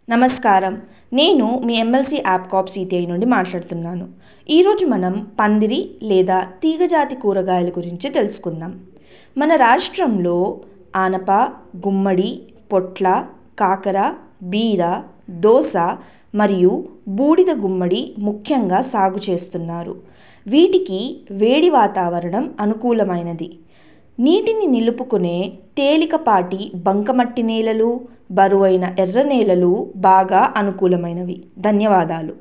నమస్కారం నేను మీ MLC యాప్కాప్ CTI నుండి మాట్లాడుతున్నాను ఈరోజు మనం పందిరి లేదా తీగజాతి కూరగాయల గురించి తెలుసుకుందాం మన రాష్ట్రంలో ఆనప గుమ్మడి పొట్ల కాకర బీర దోస మరియు బూడిద గుమ్మడి ముఖ్యంగా సాగు చేస్తున్నారు వీటికి వేడి వాతావరణం అనుకూలమైనది నీటిని నిలుపుకునే తేలికపాటి బంకమట్టి నేలలు బరువైన ఎర్ర నేలలు బాగా అనుకూలమైనవి ధన్యవాదాలు